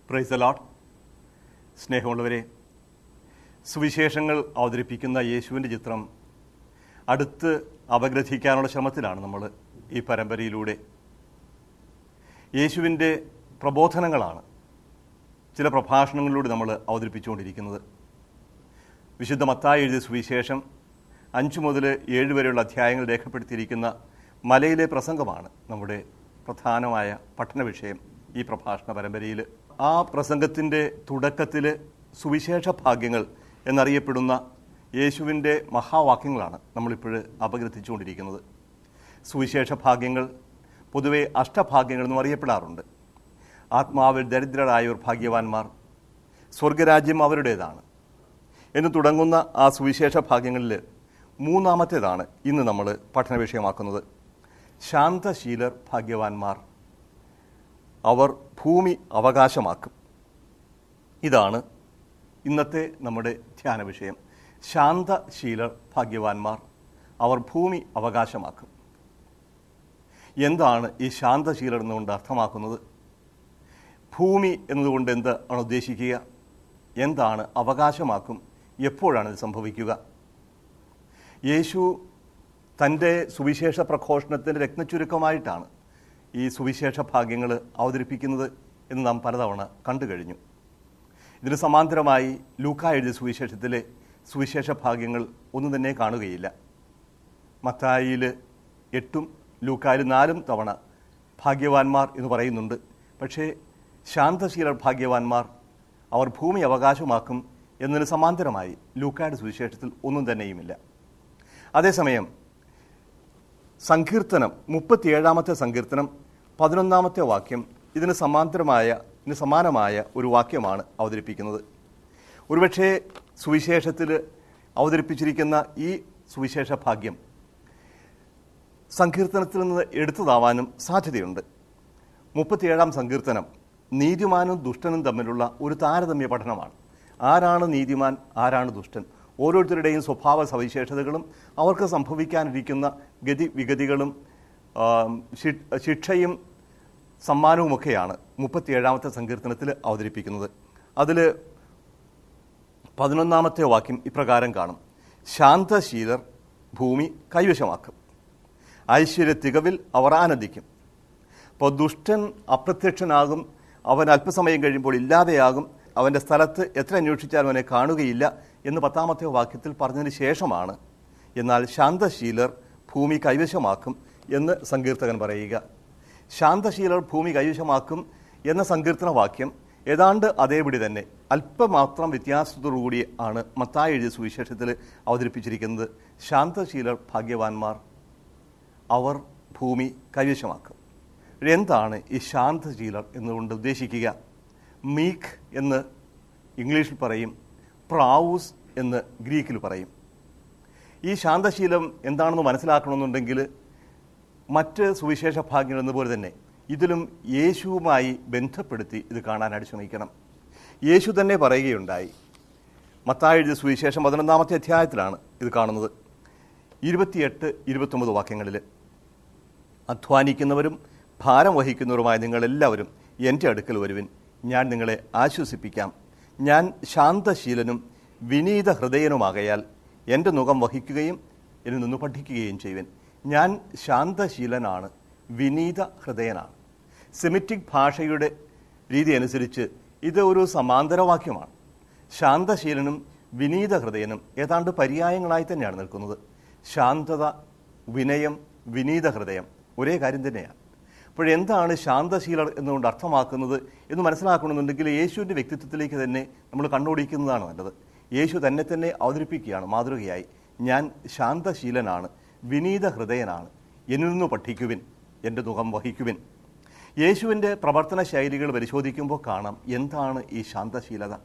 price ലോട്ട് സ്നേഹമുള്ളവരെ സുവിശേഷങ്ങൾ അവതരിപ്പിക്കുന്ന യേശുവിൻ്റെ ചിത്രം അടുത്ത് അപഗ്രഥിക്കാനുള്ള ശ്രമത്തിലാണ് നമ്മൾ ഈ പരമ്പരയിലൂടെ യേശുവിൻ്റെ പ്രബോധനങ്ങളാണ് ചില പ്രഭാഷണങ്ങളിലൂടെ നമ്മൾ അവതരിപ്പിച്ചുകൊണ്ടിരിക്കുന്നത് വിശുദ്ധ മത്തായി എഴുതിയ സുവിശേഷം അഞ്ച് മുതൽ ഏഴ് വരെയുള്ള അധ്യായങ്ങൾ രേഖപ്പെടുത്തിയിരിക്കുന്ന മലയിലെ പ്രസംഗമാണ് നമ്മുടെ പ്രധാനമായ പഠന വിഷയം ഈ പ്രഭാഷണ പരമ്പരയിൽ ആ പ്രസംഗത്തിൻ്റെ തുടക്കത്തിൽ സുവിശേഷ ഭാഗ്യങ്ങൾ എന്നറിയപ്പെടുന്ന യേശുവിൻ്റെ മഹാവാക്യങ്ങളാണ് നമ്മളിപ്പോൾ അപഗ്രഥിച്ചുകൊണ്ടിരിക്കുന്നത് സുവിശേഷ ഭാഗ്യങ്ങൾ പൊതുവെ അഷ്ടഭാഗ്യങ്ങൾ എന്നും അറിയപ്പെടാറുണ്ട് ആത്മാവിൽ ദരിദ്രരായവർ ഭാഗ്യവാന്മാർ സ്വർഗരാജ്യം അവരുടേതാണ് എന്ന് തുടങ്ങുന്ന ആ സുവിശേഷ ഭാഗ്യങ്ങളിൽ മൂന്നാമത്തേതാണ് ഇന്ന് നമ്മൾ പഠന വിഷയമാക്കുന്നത് ശാന്തശീലർ ഭാഗ്യവാന്മാർ അവർ ഭൂമി അവകാശമാക്കും ഇതാണ് ഇന്നത്തെ നമ്മുടെ ധ്യാന വിഷയം ശാന്തശീലർ ഭാഗ്യവാന്മാർ അവർ ഭൂമി അവകാശമാക്കും എന്താണ് ഈ ശാന്തശീലർ എന്നുകൊണ്ട് അർത്ഥമാക്കുന്നത് ഭൂമി എന്നതുകൊണ്ട് എന്ത് ആണ് ഉദ്ദേശിക്കുക എന്താണ് അവകാശമാക്കും എപ്പോഴാണ് ഇത് സംഭവിക്കുക യേശു തൻ്റെ സുവിശേഷ പ്രഘോഷണത്തിൻ്റെ രത്നച്ചുരുക്കമായിട്ടാണ് ഈ സുവിശേഷ ഭാഗ്യങ്ങൾ അവതരിപ്പിക്കുന്നത് എന്ന് നാം പലതവണ കണ്ടു കഴിഞ്ഞു ഇതിന് സമാന്തരമായി ലൂക്ക എഴുതിയ സുവിശേഷത്തിലെ സുവിശേഷ ഭാഗ്യങ്ങൾ ഒന്നും തന്നെ കാണുകയില്ല മത്തായിയിൽ എട്ടും ലൂക്കായിൽ നാലും തവണ ഭാഗ്യവാന്മാർ എന്ന് പറയുന്നുണ്ട് പക്ഷേ ശാന്തശീലർ ഭാഗ്യവാന്മാർ അവർ ഭൂമി അവകാശമാക്കും എന്നതിന് സമാന്തരമായി ലൂക്കായുടെ സുവിശേഷത്തിൽ ഒന്നും തന്നെയുമില്ല അതേസമയം സങ്കീർത്തനം മുപ്പത്തിയേഴാമത്തെ സങ്കീർത്തനം പതിനൊന്നാമത്തെ വാക്യം ഇതിന് സമാന്തരമായ ഇതിന് സമാനമായ ഒരു വാക്യമാണ് അവതരിപ്പിക്കുന്നത് ഒരുപക്ഷെ സുവിശേഷത്തിൽ അവതരിപ്പിച്ചിരിക്കുന്ന ഈ സുവിശേഷ ഭാഗ്യം സങ്കീർത്തനത്തിൽ നിന്ന് എടുത്തതാവാനും സാധ്യതയുണ്ട് മുപ്പത്തിയേഴാം സങ്കീർത്തനം നീതിമാനും ദുഷ്ടനും തമ്മിലുള്ള ഒരു താരതമ്യ പഠനമാണ് ആരാണ് നീതിമാൻ ആരാണ് ദുഷ്ടൻ ഓരോരുത്തരുടെയും സ്വഭാവ സവിശേഷതകളും അവർക്ക് സംഭവിക്കാനിരിക്കുന്ന ഗതി വിഗതികളും ആം, ശി- ശിക്ഷയും സമ്മാനവുമൊക്കെയാണ് മുപ്പത്തിയേഴാമത്തെ സങ്കീർത്തനത്തിൽ അവതരിപ്പിക്കുന്നത് അതിൽ പതിനൊന്നാമത്തെ വാക്യം ഇപ്രകാരം കാണും ശാന്തശീലർ ഭൂമി കൈവശമാക്കും ഐശ്വര്യ തികവിൽ അവർ ആനന്ദിക്കും അപ്പോൾ ദുഷ്ടൻ അപ്രത്യക്ഷനാകും അവൻ അല്പസമയം കഴിയുമ്പോൾ ഇല്ലാതെയാകും അവൻ്റെ സ്ഥലത്ത് എത്ര അന്വേഷിച്ചാലും അവനെ കാണുകയില്ല എന്ന് പത്താമത്തെ വാക്യത്തിൽ പറഞ്ഞതിന് ശേഷമാണ് എന്നാൽ ശാന്തശീലർ ഭൂമി കൈവശമാക്കും എന്ന് സങ്കീർത്തകൻ പറയുക ശാന്തശീലർ ഭൂമി കൈവശമാക്കും എന്ന സങ്കീർത്തന വാക്യം ഏതാണ്ട് അതേപടി തന്നെ അല്പമാത്രം വ്യത്യാസത്തോടുകൂടി ആണ് മത്തായി എഴുതിയ സുവിശേഷത്തിൽ അവതരിപ്പിച്ചിരിക്കുന്നത് ശാന്തശീലർ ഭാഗ്യവാന്മാർ അവർ ഭൂമി കൈവശമാക്കും എന്താണ് ഈ ശാന്തശീലർ എന്നുകൊണ്ട് ഉദ്ദേശിക്കുക മീക്ക് എന്ന് ഇംഗ്ലീഷിൽ പറയും പ്രാവൂസ് എന്ന് ഗ്രീക്കിൽ പറയും ഈ ശാന്തശീലം എന്താണെന്ന് മനസ്സിലാക്കണമെന്നുണ്ടെങ്കിൽ മറ്റ് സുവിശേഷ ഭാഗ്യങ്ങൾ എന്നപോലെ തന്നെ ഇതിലും യേശുവുമായി ബന്ധപ്പെടുത്തി ഇത് കാണാനായിട്ട് ശ്രമിക്കണം യേശു തന്നെ പറയുകയുണ്ടായി മത്തായി എഴുതിയ സുവിശേഷം പതിനൊന്നാമത്തെ അധ്യായത്തിലാണ് ഇത് കാണുന്നത് ഇരുപത്തിയെട്ട് ഇരുപത്തൊമ്പത് വാക്യങ്ങളിൽ അധ്വാനിക്കുന്നവരും ഭാരം വഹിക്കുന്നവരുമായ നിങ്ങളെല്ലാവരും എൻ്റെ അടുക്കൽ വരുവിൻ ഞാൻ നിങ്ങളെ ആശ്വസിപ്പിക്കാം ഞാൻ ശാന്തശീലനും വിനീത ഹൃദയനുമാകയാൽ എൻ്റെ മുഖം വഹിക്കുകയും എന്നിൽ നിന്ന് പഠിക്കുകയും ചെയ്യുവൻ ഞാൻ ശാന്തശീലനാണ് വിനീത ഹൃദയനാണ് സെമിറ്റിക് ഭാഷയുടെ രീതി അനുസരിച്ച് ഇത് ഒരു സമാന്തരവാക്യമാണ് ശാന്തശീലനും വിനീത ഹൃദയനും ഏതാണ്ട് പര്യായങ്ങളായി തന്നെയാണ് നിൽക്കുന്നത് ശാന്തത വിനയം വിനീത ഹൃദയം ഒരേ കാര്യം തന്നെയാണ് അപ്പോഴെന്താണ് ശാന്തശീലർ എന്നുകൊണ്ട് അർത്ഥമാക്കുന്നത് എന്ന് മനസ്സിലാക്കണമെന്നുണ്ടെങ്കിൽ യേശുവിൻ്റെ വ്യക്തിത്വത്തിലേക്ക് തന്നെ നമ്മൾ കണ്ണോടിക്കുന്നതാണ് നല്ലത് യേശു തന്നെ തന്നെ അവതരിപ്പിക്കുകയാണ് മാതൃകയായി ഞാൻ ശാന്തശീലനാണ് വിനീത ഹൃദയനാണ് എന്നിൽ നിന്ന് പഠിക്കുവിൻ എൻ്റെ മുഖം വഹിക്കുവിൻ യേശുവിൻ്റെ പ്രവർത്തന ശൈലികൾ പരിശോധിക്കുമ്പോൾ കാണാം എന്താണ് ഈ ശാന്തശീലത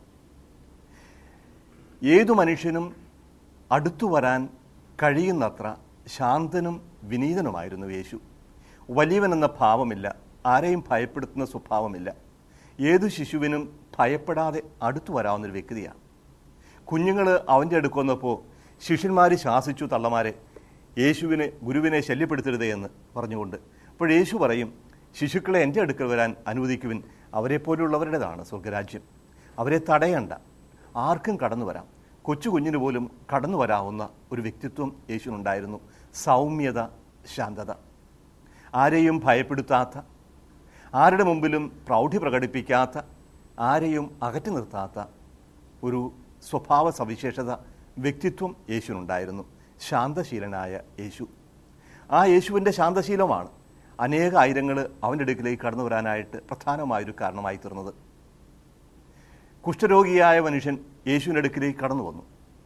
ഏതു മനുഷ്യനും അടുത്തു വരാൻ കഴിയുന്നത്ര ശാന്തനും വിനീതനുമായിരുന്നു യേശു വലിയവൻ എന്ന ഭാവമില്ല ആരെയും ഭയപ്പെടുത്തുന്ന സ്വഭാവമില്ല ഏതു ശിശുവിനും ഭയപ്പെടാതെ അടുത്തു വരാവുന്നൊരു വ്യക്തിയാണ് കുഞ്ഞുങ്ങൾ അവൻ്റെ അടുക്ക് വന്നപ്പോൾ ശിഷ്യന്മാർ ശാസിച്ചു തള്ളമാരെ യേശുവിനെ ഗുരുവിനെ ശല്യപ്പെടുത്തരുതേ എന്ന് പറഞ്ഞുകൊണ്ട് അപ്പോൾ യേശു പറയും ശിശുക്കളെ എൻ്റെ അടുക്കൽ വരാൻ അനുവദിക്കുവിൻ അവരെപ്പോലുള്ളവരുടേതാണ് സ്വർഗരാജ്യം അവരെ തടയണ്ട ആർക്കും കടന്നു വരാം കൊച്ചു കുഞ്ഞിന് പോലും കടന്നു വരാവുന്ന ഒരു വ്യക്തിത്വം യേശുവിനുണ്ടായിരുന്നു സൗമ്യത ശാന്തത ആരെയും ഭയപ്പെടുത്താത്ത ആരുടെ മുമ്പിലും പ്രൗഢി പ്രകടിപ്പിക്കാത്ത ആരെയും അകറ്റി നിർത്താത്ത ഒരു സ്വഭാവ സവിശേഷത വ്യക്തിത്വം യേശുവിനുണ്ടായിരുന്നു ശാന്തശീലനായ യേശു ആ യേശുവിൻ്റെ ശാന്തശീലമാണ് അനേക ആയിരങ്ങൾ അവൻ്റെ അടുക്കിലേക്ക് കടന്നു വരാനായിട്ട് പ്രധാനമായൊരു കാരണമായി തീർന്നത് കുഷ്ഠരോഗിയായ മനുഷ്യൻ യേശുവിൻ്റെ അടുക്കിലേക്ക് കടന്നു വന്നു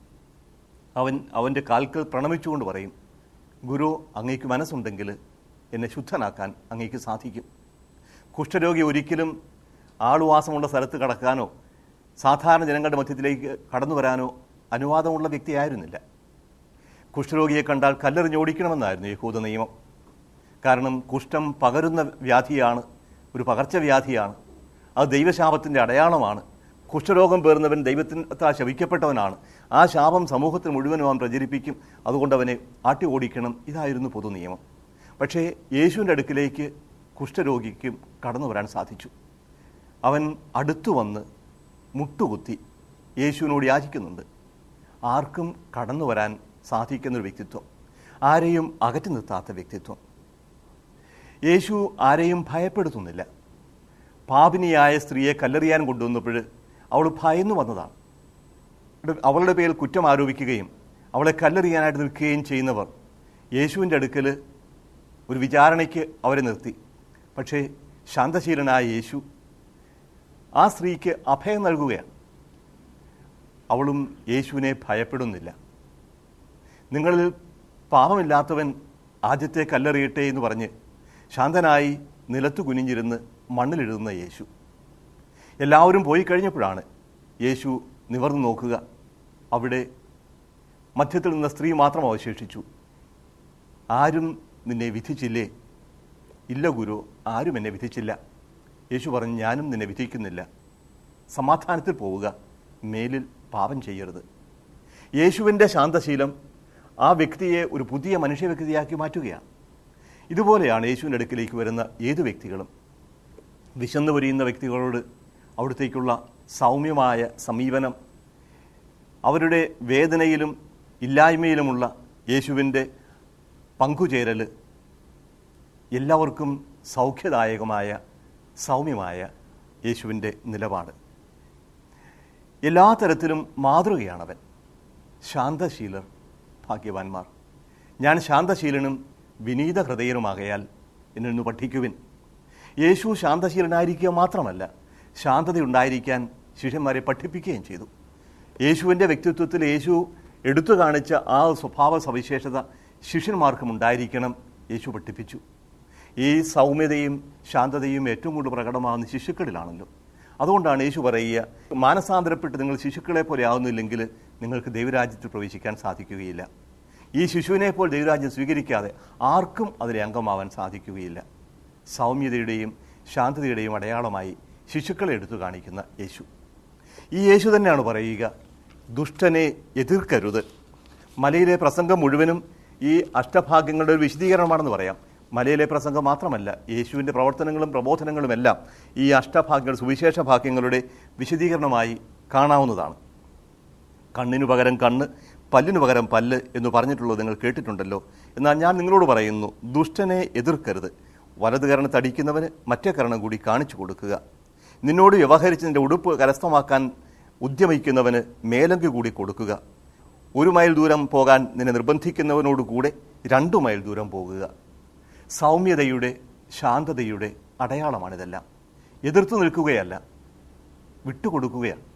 അവൻ അവൻ്റെ കാൽക്കൽ പ്രണമിച്ചുകൊണ്ട് പറയും ഗുരു അങ്ങേക്ക് മനസ്സുണ്ടെങ്കിൽ എന്നെ ശുദ്ധനാക്കാൻ അങ്ങേക്ക് സാധിക്കും കുഷ്ഠരോഗി ഒരിക്കലും ആളുവാസമുള്ള സ്ഥലത്ത് കടക്കാനോ സാധാരണ ജനങ്ങളുടെ മധ്യത്തിലേക്ക് കടന്നു വരാനോ അനുവാദമുള്ള വ്യക്തിയായിരുന്നില്ല കുഷ്ഠരോഗിയെ കണ്ടാൽ കല്ലെറിഞ്ഞോടിക്കണമെന്നായിരുന്നു യഹൂദ നിയമം കാരണം കുഷ്ഠം പകരുന്ന വ്യാധിയാണ് ഒരു പകർച്ചവ്യാധിയാണ് അത് ദൈവശാപത്തിൻ്റെ അടയാളമാണ് കുഷ്ഠരോഗം പേറുന്നവൻ ദൈവത്തിനാ ശവിക്കപ്പെട്ടവനാണ് ആ ശാപം സമൂഹത്തിൽ മുഴുവനും അവൻ പ്രചരിപ്പിക്കും അതുകൊണ്ട് അവനെ ആട്ടി ഓടിക്കണം ഇതായിരുന്നു പൊതു നിയമം പക്ഷേ യേശുവിൻ്റെ അടുക്കിലേക്ക് കുഷ്ഠരോഗിക്കും കടന്നു വരാൻ സാധിച്ചു അവൻ അടുത്തു വന്ന് മുട്ടുകുത്തി യേശുവിനോട് യാചിക്കുന്നുണ്ട് ആർക്കും കടന്നു വരാൻ സാധിക്കുന്നൊരു വ്യക്തിത്വം ആരെയും അകറ്റി നിർത്താത്ത വ്യക്തിത്വം യേശു ആരെയും ഭയപ്പെടുത്തുന്നില്ല പാപിനിയായ സ്ത്രീയെ കല്ലെറിയാൻ കൊണ്ടുവന്നപ്പോൾ അവൾ ഭയന്നു വന്നതാണ് അവളുടെ പേരിൽ കുറ്റം ആരോപിക്കുകയും അവളെ കല്ലെറിയാനായിട്ട് നിൽക്കുകയും ചെയ്യുന്നവർ യേശുവിൻ്റെ അടുക്കൽ ഒരു വിചാരണയ്ക്ക് അവരെ നിർത്തി പക്ഷേ ശാന്തശീലനായ യേശു ആ സ്ത്രീക്ക് അഭയം നൽകുകയാണ് അവളും യേശുവിനെ ഭയപ്പെടുന്നില്ല നിങ്ങളിൽ പാപമില്ലാത്തവൻ ആദ്യത്തെ കല്ലെറിയട്ടെ എന്ന് പറഞ്ഞ് ശാന്തനായി നിലത്തു കുനിഞ്ഞിരുന്ന് മണ്ണിലിടുന്ന യേശു എല്ലാവരും പോയി കഴിഞ്ഞപ്പോഴാണ് യേശു നിവർന്നു നോക്കുക അവിടെ മധ്യത്തിൽ നിന്ന സ്ത്രീ മാത്രം അവശേഷിച്ചു ആരും നിന്നെ വിധിച്ചില്ലേ ഇല്ല ഗുരു ആരും എന്നെ വിധിച്ചില്ല യേശു പറഞ്ഞു ഞാനും നിന്നെ വിധിക്കുന്നില്ല സമാധാനത്തിൽ പോവുക മേലിൽ പാപം ചെയ്യരുത് യേശുവിൻ്റെ ശാന്തശീലം ആ വ്യക്തിയെ ഒരു പുതിയ മനുഷ്യ വ്യക്തിയാക്കി മാറ്റുകയാണ് ഇതുപോലെയാണ് യേശുവിൻ്റെ അടുക്കിലേക്ക് വരുന്ന ഏതു വ്യക്തികളും വിശന്നു പൊരിയുന്ന വ്യക്തികളോട് അവിടത്തേക്കുള്ള സൗമ്യമായ സമീപനം അവരുടെ വേദനയിലും ഇല്ലായ്മയിലുമുള്ള യേശുവിൻ്റെ പങ്കുചേരൽ എല്ലാവർക്കും സൗഖ്യദായകമായ സൗമ്യമായ യേശുവിൻ്റെ നിലപാട് എല്ലാ തരത്തിലും മാതൃകയാണവൻ ശാന്തശീലർ ഭാഗ്യവാന്മാർ ഞാൻ ശാന്തശീലനും വിനീത ഹൃദയനുമാകയാൽ എന്നൊന്ന് പഠിക്കുവിൻ യേശു ശാന്തശീലനായിരിക്കുക മാത്രമല്ല ശാന്തതയുണ്ടായിരിക്കാൻ ശിഷ്യന്മാരെ പഠിപ്പിക്കുകയും ചെയ്തു യേശുവിൻ്റെ വ്യക്തിത്വത്തിൽ യേശു എടുത്തു കാണിച്ച ആ സ്വഭാവ സവിശേഷത ശിഷ്യന്മാർക്കും ഉണ്ടായിരിക്കണം യേശു പഠിപ്പിച്ചു ഈ സൗമ്യതയും ശാന്തതയും ഏറ്റവും കൂടുതൽ പ്രകടമാകുന്ന ശിശുക്കളിലാണല്ലോ അതുകൊണ്ടാണ് യേശു പറയുക മാനസാന്തരപ്പെട്ട് നിങ്ങൾ ശിശുക്കളെ പോലെ ആവുന്നില്ലെങ്കിൽ നിങ്ങൾക്ക് ദൈവരാജ്യത്തിൽ പ്രവേശിക്കാൻ സാധിക്കുകയില്ല ഈ ശിശുവിനെ പോൽ ദൈവരാജ്യം സ്വീകരിക്കാതെ ആർക്കും അതിലെ അംഗമാവാൻ സാധിക്കുകയില്ല സൗമ്യതയുടെയും ശാന്തതയുടെയും അടയാളമായി ശിശുക്കളെ എടുത്തു കാണിക്കുന്ന യേശു ഈ യേശു തന്നെയാണ് പറയുക ദുഷ്ടനെ എതിർക്കരുത് മലയിലെ പ്രസംഗം മുഴുവനും ഈ അഷ്ടഭാഗ്യങ്ങളുടെ ഒരു വിശദീകരണമാണെന്ന് പറയാം മലയിലെ പ്രസംഗം മാത്രമല്ല യേശുവിൻ്റെ പ്രവർത്തനങ്ങളും പ്രബോധനങ്ങളുമെല്ലാം ഈ അഷ്ടഭാഗ്യങ്ങൾ സുവിശേഷ ഭാഗ്യങ്ങളുടെ വിശദീകരണമായി കാണാവുന്നതാണ് കണ്ണിനു പകരം കണ്ണ് പല്ലിനു പകരം പല്ല് എന്ന് പറഞ്ഞിട്ടുള്ളത് നിങ്ങൾ കേട്ടിട്ടുണ്ടല്ലോ എന്നാൽ ഞാൻ നിങ്ങളോട് പറയുന്നു ദുഷ്ടനെ എതിർക്കരുത് വലത് കരണം തടിക്കുന്നവന് മറ്റേ കരണം കൂടി കാണിച്ചു കൊടുക്കുക നിന്നോട് വ്യവഹരിച്ച് നിന്റെ ഉടുപ്പ് കരസ്ഥമാക്കാൻ ഉദ്യമിക്കുന്നവന് മേലങ്കി കൂടി കൊടുക്കുക ഒരു മൈൽ ദൂരം പോകാൻ നിന്നെ നിർബന്ധിക്കുന്നവനോട് കൂടെ രണ്ടു മൈൽ ദൂരം പോകുക സൗമ്യതയുടെ ശാന്തതയുടെ അടയാളമാണിതെല്ലാം എതിർത്തു നിൽക്കുകയല്ല വിട്ടുകൊടുക്കുകയാണ്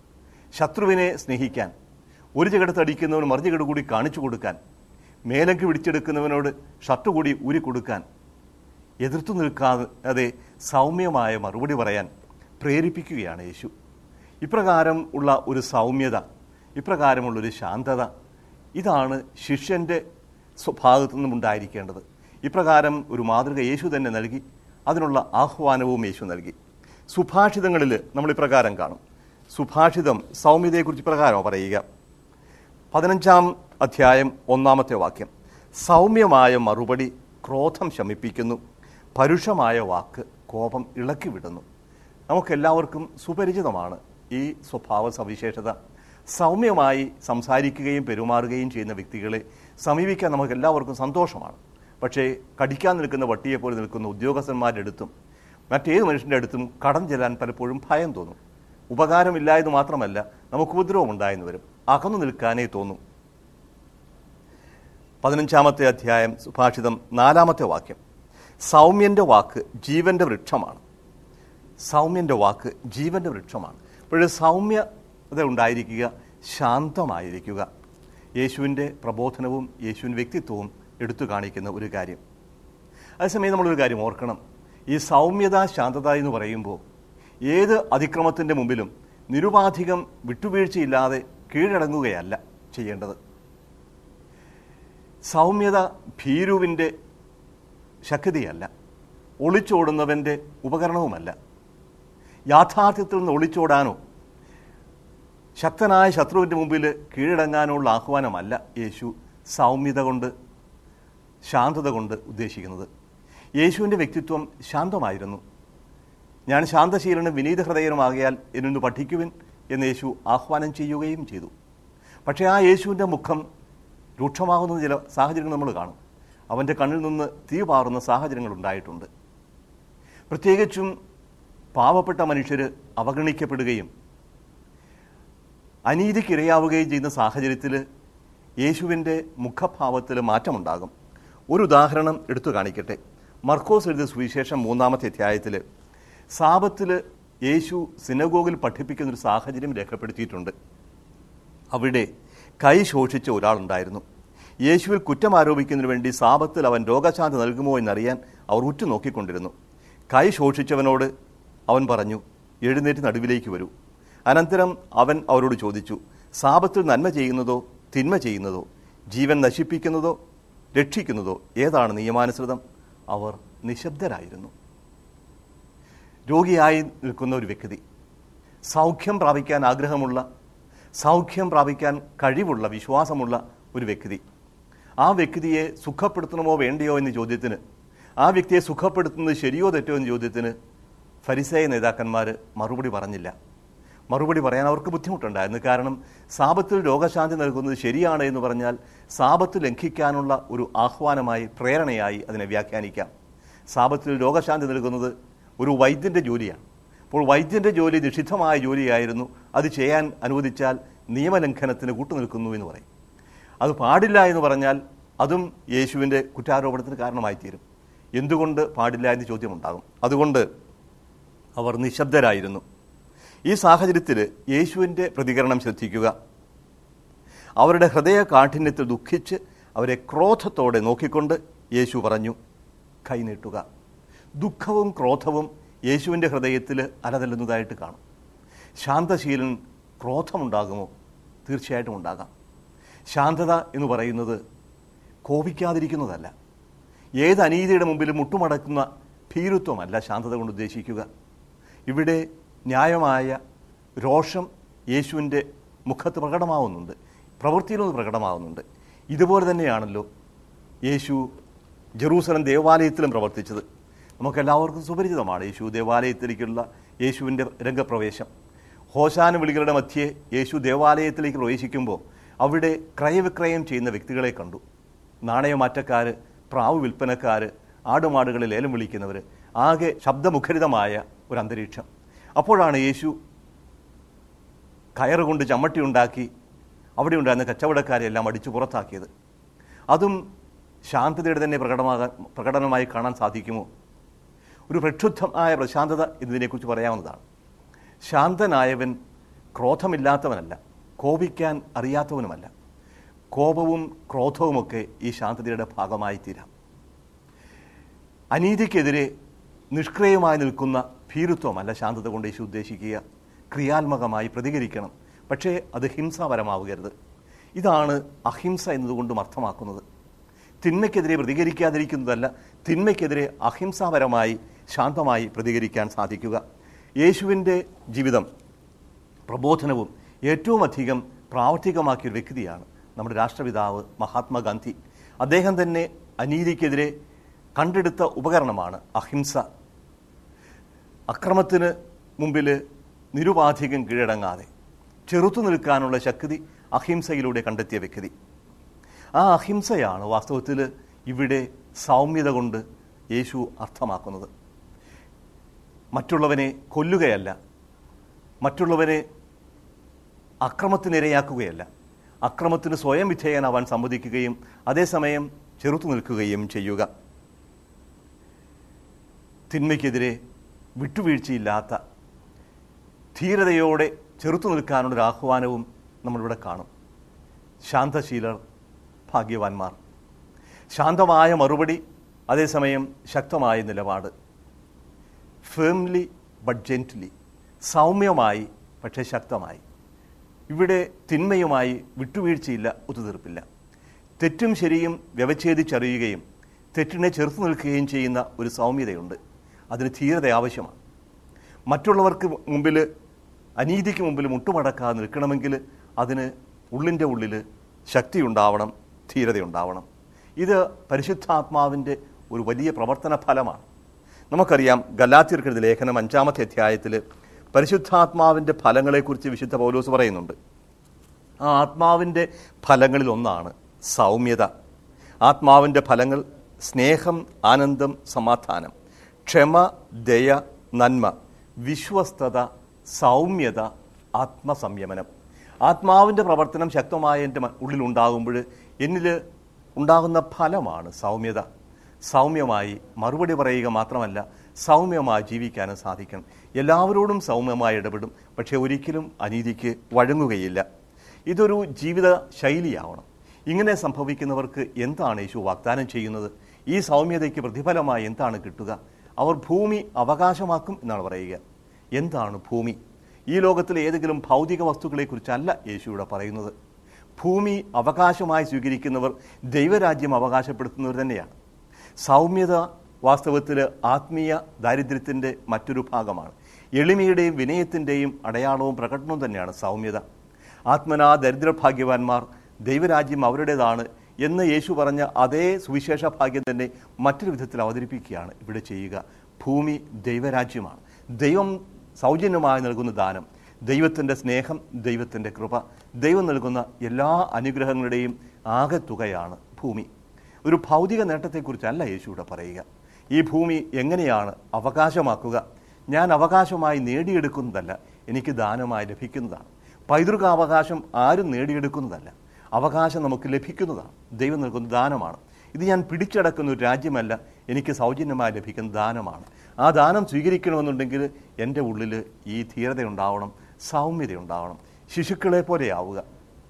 ശത്രുവിനെ സ്നേഹിക്കാൻ ഒരു ചികടത്ത് അടിക്കുന്നവന് മറുചികട് കൂടി കാണിച്ചു കൊടുക്കാൻ മേലങ്കി പിടിച്ചെടുക്കുന്നവനോട് ഷർട്ട് കൂടി ഊരി കൊടുക്കാൻ എതിർത്തു നിൽക്കാതെ സൗമ്യമായ മറുപടി പറയാൻ പ്രേരിപ്പിക്കുകയാണ് യേശു ഇപ്രകാരം ഉള്ള ഒരു സൗമ്യത ഇപ്രകാരമുള്ളൊരു ശാന്തത ഇതാണ് ശിഷ്യൻ്റെ സ്വഭാവത്തു നിന്നും ഉണ്ടായിരിക്കേണ്ടത് ഇപ്രകാരം ഒരു മാതൃക യേശു തന്നെ നൽകി അതിനുള്ള ആഹ്വാനവും യേശു നൽകി സുഭാഷിതങ്ങളിൽ നമ്മൾ ഇപ്രകാരം കാണും സുഭാഷിതം സൗമ്യതയെക്കുറിച്ച് ഇപ്രകാരം പറയുക പതിനഞ്ചാം അധ്യായം ഒന്നാമത്തെ വാക്യം സൗമ്യമായ മറുപടി ക്രോധം ശമിപ്പിക്കുന്നു പരുഷമായ വാക്ക് കോപം ഇളക്കി വിടുന്നു നമുക്കെല്ലാവർക്കും സുപരിചിതമാണ് ഈ സ്വഭാവ സവിശേഷത സൗമ്യമായി സംസാരിക്കുകയും പെരുമാറുകയും ചെയ്യുന്ന വ്യക്തികളെ സമീപിക്കാൻ നമുക്ക് എല്ലാവർക്കും സന്തോഷമാണ് പക്ഷേ കടിക്കാൻ നിൽക്കുന്ന വട്ടിയെപ്പോലെ നിൽക്കുന്ന ഉദ്യോഗസ്ഥന്മാരുടെ അടുത്തും മറ്റേത് മനുഷ്യൻ്റെ അടുത്തും കടം ചെല്ലാൻ പലപ്പോഴും ഭയം തോന്നും ഉപകാരമില്ലായത് മാത്രമല്ല നമുക്ക് ഉപദ്രവം ഉണ്ടായെന്ന് വരും അകന്നു നിൽക്കാനേ തോന്നും പതിനഞ്ചാമത്തെ അധ്യായം സുഭാഷിതം നാലാമത്തെ വാക്യം സൗമ്യന്റെ വാക്ക് ജീവന്റെ വൃക്ഷമാണ് സൗമ്യന്റെ വാക്ക് ജീവന്റെ വൃക്ഷമാണ് അപ്പോൾ സൗമ്യത ഉണ്ടായിരിക്കുക ശാന്തമായിരിക്കുക യേശുവിൻ്റെ പ്രബോധനവും യേശുവിൻ്റെ വ്യക്തിത്വവും എടുത്തു കാണിക്കുന്ന ഒരു കാര്യം അതേസമയം നമ്മളൊരു കാര്യം ഓർക്കണം ഈ സൗമ്യത ശാന്തത എന്ന് പറയുമ്പോൾ ഏത് അതിക്രമത്തിൻ്റെ മുമ്പിലും നിരുപാധികം വിട്ടുവീഴ്ചയില്ലാതെ കീഴടങ്ങുകയല്ല ചെയ്യേണ്ടത് സൗമ്യത ഭീരുവിൻ്റെ ശക്തിയല്ല ഒളിച്ചോടുന്നവൻ്റെ ഉപകരണവുമല്ല യാഥാർത്ഥ്യത്തിൽ നിന്ന് ഒളിച്ചോടാനോ ശക്തനായ ശത്രുവിൻ്റെ മുമ്പിൽ കീഴടങ്ങാനുള്ള ആഹ്വാനമല്ല യേശു സൗമ്യത കൊണ്ട് ശാന്തത കൊണ്ട് ഉദ്ദേശിക്കുന്നത് യേശുവിൻ്റെ വ്യക്തിത്വം ശാന്തമായിരുന്നു ഞാൻ ശാന്തശീലനും വിനീത ഹൃദയനുമാകിയാൽ എന്നൊന്ന് പഠിക്കുവിൻ എന്ന് യേശു ആഹ്വാനം ചെയ്യുകയും ചെയ്തു പക്ഷേ ആ യേശുവിൻ്റെ മുഖം രൂക്ഷമാകുന്ന ചില സാഹചര്യങ്ങൾ നമ്മൾ കാണും അവൻ്റെ കണ്ണിൽ നിന്ന് തീ പാറുന്ന സാഹചര്യങ്ങൾ ഉണ്ടായിട്ടുണ്ട് പ്രത്യേകിച്ചും പാവപ്പെട്ട മനുഷ്യർ അവഗണിക്കപ്പെടുകയും അനീതിക്കിരയാവുകയും ചെയ്യുന്ന സാഹചര്യത്തിൽ യേശുവിൻ്റെ മുഖഭാവത്തിൽ മാറ്റമുണ്ടാകും ഒരു ഉദാഹരണം എടുത്തു കാണിക്കട്ടെ മർക്കോസ് എഴുതിയ സുവിശേഷം മൂന്നാമത്തെ അധ്യായത്തിൽ സാപത്തിൽ യേശു സിനഗോഗിൽ പഠിപ്പിക്കുന്ന ഒരു സാഹചര്യം രേഖപ്പെടുത്തിയിട്ടുണ്ട് അവിടെ കൈ ശോഷിച്ച ഒരാളുണ്ടായിരുന്നു യേശുവിൽ കുറ്റം ആരോപിക്കുന്നതിന് വേണ്ടി സാപത്തിൽ അവൻ രോഗശാന്തി നൽകുമോ എന്നറിയാൻ അവർ ഉറ്റുനോക്കിക്കൊണ്ടിരുന്നു കൈ ശോഷിച്ചവനോട് അവൻ പറഞ്ഞു എഴുന്നേറ്റ് നടുവിലേക്ക് വരൂ അനന്തരം അവൻ അവരോട് ചോദിച്ചു സാപത്തിൽ നന്മ ചെയ്യുന്നതോ തിന്മ ചെയ്യുന്നതോ ജീവൻ നശിപ്പിക്കുന്നതോ രക്ഷിക്കുന്നതോ ഏതാണ് നിയമാനുസൃതം അവർ നിശബ്ദരായിരുന്നു രോഗിയായി നിൽക്കുന്ന ഒരു വ്യക്തി സൗഖ്യം പ്രാപിക്കാൻ ആഗ്രഹമുള്ള സൗഖ്യം പ്രാപിക്കാൻ കഴിവുള്ള വിശ്വാസമുള്ള ഒരു വ്യക്തി ആ വ്യക്തിയെ സുഖപ്പെടുത്തണമോ വേണ്ടയോ എന്ന ചോദ്യത്തിന് ആ വ്യക്തിയെ സുഖപ്പെടുത്തുന്നത് ശരിയോ തെറ്റോ എന്ന ചോദ്യത്തിന് ഫരിസേയ നേതാക്കന്മാർ മറുപടി പറഞ്ഞില്ല മറുപടി പറയാൻ അവർക്ക് ബുദ്ധിമുട്ടുണ്ടായിരുന്നു കാരണം സാപത്തിൽ രോഗശാന്തി നൽകുന്നത് ശരിയാണ് എന്ന് പറഞ്ഞാൽ സാപത്ത് ലംഘിക്കാനുള്ള ഒരു ആഹ്വാനമായി പ്രേരണയായി അതിനെ വ്യാഖ്യാനിക്കാം സാപത്തിൽ രോഗശാന്തി നൽകുന്നത് ഒരു വൈദ്യൻ്റെ ജോലിയാണ് അപ്പോൾ വൈദ്യൻ്റെ ജോലി നിഷിദ്ധമായ ജോലിയായിരുന്നു അത് ചെയ്യാൻ അനുവദിച്ചാൽ നിയമലംഘനത്തിന് കൂട്ടുനിൽക്കുന്നു എന്ന് പറയും അത് പാടില്ല എന്ന് പറഞ്ഞാൽ അതും യേശുവിൻ്റെ കുറ്റാരോപണത്തിന് കാരണമായി തീരും എന്തുകൊണ്ട് പാടില്ല എന്ന് ചോദ്യമുണ്ടാകും അതുകൊണ്ട് അവർ നിശബ്ദരായിരുന്നു ഈ സാഹചര്യത്തിൽ യേശുവിൻ്റെ പ്രതികരണം ശ്രദ്ധിക്കുക അവരുടെ ഹൃദയ കാഠിന്യത്തിൽ ദുഃഖിച്ച് അവരെ ക്രോധത്തോടെ നോക്കിക്കൊണ്ട് യേശു പറഞ്ഞു കൈനീട്ടുക ദുഃഖവും ക്രോധവും യേശുവിൻ്റെ ഹൃദയത്തിൽ അലതല്ലുന്നതായിട്ട് കാണും ശാന്തശീലൻ ക്രോധമുണ്ടാകുമോ തീർച്ചയായിട്ടും ഉണ്ടാകാം ശാന്തത എന്ന് പറയുന്നത് കോപിക്കാതിരിക്കുന്നതല്ല ഏത് അനീതിയുടെ മുമ്പിലും മുട്ടുമടക്കുന്ന ഭീരുത്വമല്ല ശാന്തത കൊണ്ട് ഉദ്ദേശിക്കുക ഇവിടെ ന്യായമായ രോഷം യേശുവിൻ്റെ മുഖത്ത് പ്രകടമാവുന്നുണ്ട് പ്രവൃത്തിയിലൊന്ന് പ്രകടമാവുന്നുണ്ട് ഇതുപോലെ തന്നെയാണല്ലോ യേശു ജെറൂസലം ദേവാലയത്തിലും പ്രവർത്തിച്ചത് നമുക്കെല്ലാവർക്കും സുപരിചിതമാണ് യേശു ദേവാലയത്തിലേക്കുള്ള യേശുവിൻ്റെ രംഗപ്രവേശം ഹോശാന വിളികളുടെ മധ്യേ യേശു ദേവാലയത്തിലേക്ക് പ്രവേശിക്കുമ്പോൾ അവിടെ ക്രയവിക്രയം ചെയ്യുന്ന വ്യക്തികളെ കണ്ടു നാണയമാറ്റക്കാർ പ്രാവ് വിൽപ്പനക്കാർ ആടുമാടുകളെ ലേലം വിളിക്കുന്നവർ ആകെ ശബ്ദമുഖരിതമായ ഒരു അന്തരീക്ഷം അപ്പോഴാണ് യേശു കയറുകൊണ്ട് ചമ്മട്ടി ഉണ്ടാക്കി അവിടെ ഉണ്ടായിരുന്ന കച്ചവടക്കാരെ എല്ലാം അടിച്ചു പുറത്താക്കിയത് അതും ശാന്തതയുടെ തന്നെ പ്രകടമാകാൻ പ്രകടനമായി കാണാൻ സാധിക്കുമോ ഒരു പ്രക്ഷുബ്ധമായ പ്രശാന്തത ഇതിനെക്കുറിച്ച് പറയാവുന്നതാണ് ശാന്തനായവൻ ക്രോധമില്ലാത്തവനല്ല കോപിക്കാൻ അറിയാത്തവനുമല്ല കോപവും ക്രോധവുമൊക്കെ ഈ ശാന്തതയുടെ ഭാഗമായി തീരാം അനീതിക്കെതിരെ നിഷ്ക്രിയമായി നിൽക്കുന്ന ഭീരുത്വമല്ല ശാന്തത കൊണ്ട് യേശു ഉദ്ദേശിക്കുക ക്രിയാത്മകമായി പ്രതികരിക്കണം പക്ഷേ അത് ഹിംസാപരമാവുകരുത് ഇതാണ് അഹിംസ എന്നതുകൊണ്ടും അർത്ഥമാക്കുന്നത് തിന്മയ്ക്കെതിരെ പ്രതികരിക്കാതിരിക്കുന്നതല്ല തിന്മയ്ക്കെതിരെ അഹിംസാപരമായി ശാന്തമായി പ്രതികരിക്കാൻ സാധിക്കുക യേശുവിൻ്റെ ജീവിതം പ്രബോധനവും ഏറ്റവും അധികം പ്രാവർത്തികമാക്കിയ ഒരു വ്യക്തിയാണ് നമ്മുടെ രാഷ്ട്രപിതാവ് മഹാത്മാഗാന്ധി അദ്ദേഹം തന്നെ അനീതിക്കെതിരെ കണ്ടെടുത്ത ഉപകരണമാണ് അഹിംസ അക്രമത്തിന് മുമ്പിൽ നിരുപാധികം കീഴടങ്ങാതെ ചെറുത്തു നിൽക്കാനുള്ള ശക്തി അഹിംസയിലൂടെ കണ്ടെത്തിയ വ്യക്തി ആ അഹിംസയാണ് വാസ്തവത്തിൽ ഇവിടെ സൗമ്യത കൊണ്ട് യേശു അർത്ഥമാക്കുന്നത് മറ്റുള്ളവനെ കൊല്ലുകയല്ല മറ്റുള്ളവനെ അക്രമത്തിനിരയാക്കുകയല്ല അക്രമത്തിന് സ്വയം വിധേയനാവാൻ സമ്മതിക്കുകയും അതേസമയം ചെറുത്തു നിൽക്കുകയും ചെയ്യുക തിന്മയ്ക്കെതിരെ വിട്ടുവീഴ്ചയില്ലാത്ത ധീരതയോടെ ചെറുത്തു നിൽക്കാനുള്ളൊരു ആഹ്വാനവും നമ്മളിവിടെ കാണും ശാന്തശീലർ ഭാഗ്യവാന്മാർ ശാന്തമായ മറുപടി അതേസമയം ശക്തമായ നിലപാട് ഫേംലി ബട്ട് ജെന്റ്ലി സൗമ്യമായി പക്ഷേ ശക്തമായി ഇവിടെ തിന്മയുമായി വിട്ടുവീഴ്ചയില്ല ഒത്തുതീർപ്പില്ല തെറ്റും ശരിയും വ്യവച്ഛേദിച്ചറിയുകയും തെറ്റിനെ ചെറുത്തു നിൽക്കുകയും ചെയ്യുന്ന ഒരു സൗമ്യതയുണ്ട് അതിന് ധീരത ആവശ്യമാണ് മറ്റുള്ളവർക്ക് മുമ്പിൽ അനീതിക്ക് മുമ്പിൽ മുട്ടുമടക്കാതെ നിൽക്കണമെങ്കിൽ അതിന് ഉള്ളിൻ്റെ ഉള്ളിൽ ശക്തിയുണ്ടാവണം ധീരതയുണ്ടാവണം ഇത് പരിശുദ്ധാത്മാവിൻ്റെ ഒരു വലിയ പ്രവർത്തന ഫലമാണ് നമുക്കറിയാം ഗലാത്തിർക്കെഴുതി ലേഖനം അഞ്ചാമത്തെ അധ്യായത്തിൽ പരിശുദ്ധാത്മാവിൻ്റെ ഫലങ്ങളെക്കുറിച്ച് വിശുദ്ധ പൗലോസ് പറയുന്നുണ്ട് ആ ആത്മാവിൻ്റെ ഫലങ്ങളിൽ ഒന്നാണ് സൗമ്യത ആത്മാവിൻ്റെ ഫലങ്ങൾ സ്നേഹം ആനന്ദം സമാധാനം ക്ഷമ ദയ നന്മ വിശ്വസ്തത സൗമ്യത ആത്മസംയമനം ആത്മാവിൻ്റെ പ്രവർത്തനം ശക്തമായ എൻ്റെ മ- ഉള്ളിലുണ്ടാകുമ്പോൾ എന്നിൽ ഉണ്ടാകുന്ന ഫലമാണ് സൗമ്യത സൗമ്യമായി മറുപടി പറയുക മാത്രമല്ല സൗമ്യമായി ജീവിക്കാനും സാധിക്കണം എല്ലാവരോടും സൗമ്യമായി ഇടപെടും പക്ഷേ ഒരിക്കലും അനീതിക്ക് വഴങ്ങുകയില്ല ഇതൊരു ജീവിത ശൈലിയാവണം ഇങ്ങനെ സംഭവിക്കുന്നവർക്ക് എന്താണ് യേശു വാഗ്ദാനം ചെയ്യുന്നത് ഈ സൗമ്യതയ്ക്ക് പ്രതിഫലമായി എന്താണ് കിട്ടുക അവർ ഭൂമി അവകാശമാക്കും എന്നാണ് പറയുക എന്താണ് ഭൂമി ഈ ലോകത്തിലെ ഏതെങ്കിലും ഭൗതിക വസ്തുക്കളെക്കുറിച്ചല്ല യേശു ഇവിടെ പറയുന്നത് ഭൂമി അവകാശമായി സ്വീകരിക്കുന്നവർ ദൈവരാജ്യം അവകാശപ്പെടുത്തുന്നവർ തന്നെയാണ് സൗമ്യത വാസ്തവത്തിൽ ആത്മീയ ദാരിദ്ര്യത്തിൻ്റെ മറ്റൊരു ഭാഗമാണ് എളിമയുടെയും വിനയത്തിൻ്റെയും അടയാളവും പ്രകടനവും തന്നെയാണ് സൗമ്യത ആത്മനാ ദരിദ്രഭാഗ്യവാന്മാർ ദൈവരാജ്യം അവരുടേതാണ് എന്ന് യേശു പറഞ്ഞ അതേ സുവിശേഷ ഭാഗ്യം തന്നെ മറ്റൊരു വിധത്തിൽ അവതരിപ്പിക്കുകയാണ് ഇവിടെ ചെയ്യുക ഭൂമി ദൈവരാജ്യമാണ് ദൈവം സൗജന്യമായി നൽകുന്ന ദാനം ദൈവത്തിൻ്റെ സ്നേഹം ദൈവത്തിൻ്റെ കൃപ ദൈവം നൽകുന്ന എല്ലാ അനുഗ്രഹങ്ങളുടെയും ആകെത്തുകയാണ് ഭൂമി ഒരു ഭൗതിക നേട്ടത്തെക്കുറിച്ചല്ല യേശു ഇവിടെ പറയുക ഈ ഭൂമി എങ്ങനെയാണ് അവകാശമാക്കുക ഞാൻ അവകാശമായി നേടിയെടുക്കുന്നതല്ല എനിക്ക് ദാനമായി ലഭിക്കുന്നതാണ് പൈതൃകാവകാശം ആരും നേടിയെടുക്കുന്നതല്ല അവകാശം നമുക്ക് ലഭിക്കുന്നതാണ് ദൈവം നൽകുന്ന ദാനമാണ് ഇത് ഞാൻ പിടിച്ചടക്കുന്ന ഒരു രാജ്യമല്ല എനിക്ക് സൗജന്യമായി ലഭിക്കുന്ന ദാനമാണ് ആ ദാനം സ്വീകരിക്കണമെന്നുണ്ടെങ്കിൽ എൻ്റെ ഉള്ളിൽ ഈ ധീരതയുണ്ടാവണം സൗമ്യതയുണ്ടാവണം ശിശുക്കളെ പോലെയാവുക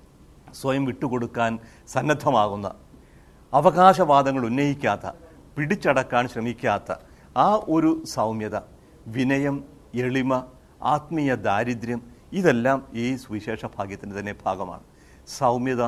സ്വയം വിട്ടുകൊടുക്കാൻ സന്നദ്ധമാകുന്ന അവകാശവാദങ്ങൾ ഉന്നയിക്കാത്ത പിടിച്ചടക്കാൻ ശ്രമിക്കാത്ത ആ ഒരു സൗമ്യത വിനയം എളിമ ആത്മീയ ദാരിദ്ര്യം ഇതെല്ലാം ഈ സുവിശേഷ ഭാഗ്യത്തിൻ്റെ തന്നെ ഭാഗമാണ് സൗമ്യത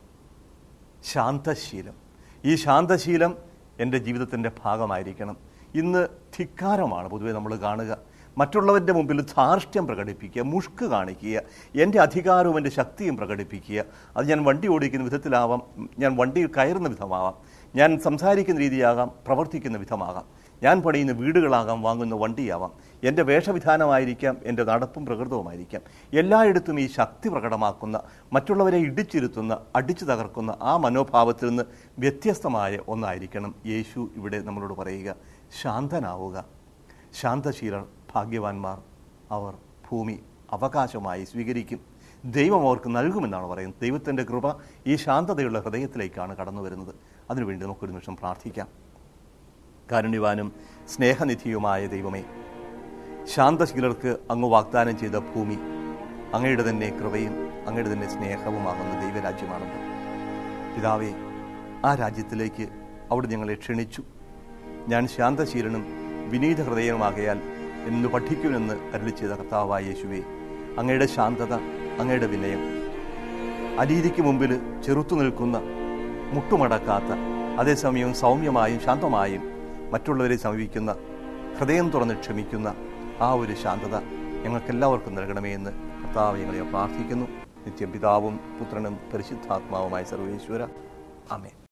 ശാന്തശീലം ഈ ശാന്തശീലം എൻ്റെ ജീവിതത്തിൻ്റെ ഭാഗമായിരിക്കണം ഇന്ന് ധിക്കാരമാണ് പൊതുവെ നമ്മൾ കാണുക മറ്റുള്ളവൻ്റെ മുമ്പിൽ ധാർഷ്ട്യം പ്രകടിപ്പിക്കുക മുഷ്ക് കാണിക്കുക എൻ്റെ അധികാരവും എൻ്റെ ശക്തിയും പ്രകടിപ്പിക്കുക അത് ഞാൻ വണ്ടി ഓടിക്കുന്ന വിധത്തിലാവാം ഞാൻ വണ്ടിയിൽ കയറുന്ന വിധമാവാം ഞാൻ സംസാരിക്കുന്ന രീതിയാകാം പ്രവർത്തിക്കുന്ന വിധമാകാം ഞാൻ പണിയുന്ന വീടുകളാകാം വാങ്ങുന്ന വണ്ടിയാവാം എൻ്റെ വേഷവിധാനമായിരിക്കാം എൻ്റെ നടപ്പും പ്രകൃതവുമായിരിക്കാം എല്ലായിടത്തും ഈ ശക്തി പ്രകടമാക്കുന്ന മറ്റുള്ളവരെ ഇടിച്ചിരുത്തുന്ന അടിച്ചു തകർക്കുന്ന ആ മനോഭാവത്തിൽ നിന്ന് വ്യത്യസ്തമായ ഒന്നായിരിക്കണം യേശു ഇവിടെ നമ്മളോട് പറയുക ശാന്തനാവുക ശാന്തശീലർ ഭാഗ്യവാന്മാർ അവർ ഭൂമി അവകാശമായി സ്വീകരിക്കും ദൈവം അവർക്ക് നൽകുമെന്നാണ് പറയുന്നത് ദൈവത്തിൻ്റെ കൃപ ഈ ശാന്തതയുള്ള ഹൃദയത്തിലേക്കാണ് കടന്നു വരുന്നത് അതിനുവേണ്ടി നമുക്കൊരു നിമിഷം പ്രാർത്ഥിക്കാം കാരുണ്യവാനും സ്നേഹനിധിയുമായ ദൈവമേ ശാന്തശീലർക്ക് അങ്ങ് വാഗ്ദാനം ചെയ്ത ഭൂമി അങ്ങയുടെ തന്നെ കൃപയും അങ്ങയുടെ തന്നെ സ്നേഹവുമാകുന്ന ദൈവരാജ്യമാണല്ലോ പിതാവേ ആ രാജ്യത്തിലേക്ക് അവിടെ ഞങ്ങളെ ക്ഷണിച്ചു ഞാൻ ശാന്തശീലനും വിനീത ഹൃദയനുമാകയാൽ എന്ന് പഠിക്കുമെന്ന് അരുളി ചെയ്ത കർത്താവായ യേശുവേ അങ്ങയുടെ ശാന്തത അങ്ങയുടെ വിനയം അനീതിക്ക് മുമ്പിൽ ചെറുത്തു നിൽക്കുന്ന മുട്ടുമടക്കാത്ത അതേസമയം സൗമ്യമായും ശാന്തമായും മറ്റുള്ളവരെ സമീപിക്കുന്ന ഹൃദയം തുറന്ന് ക്ഷമിക്കുന്ന ആ ഒരു ശാന്തത ഞങ്ങൾക്കെല്ലാവർക്കും നൽകണമേ എന്ന് കർത്താവ് ഞങ്ങളെ പ്രാർത്ഥിക്കുന്നു നിത്യം പിതാവും പുത്രനും പരിശുദ്ധാത്മാവുമായ സർവേശ്വര ആമേൻ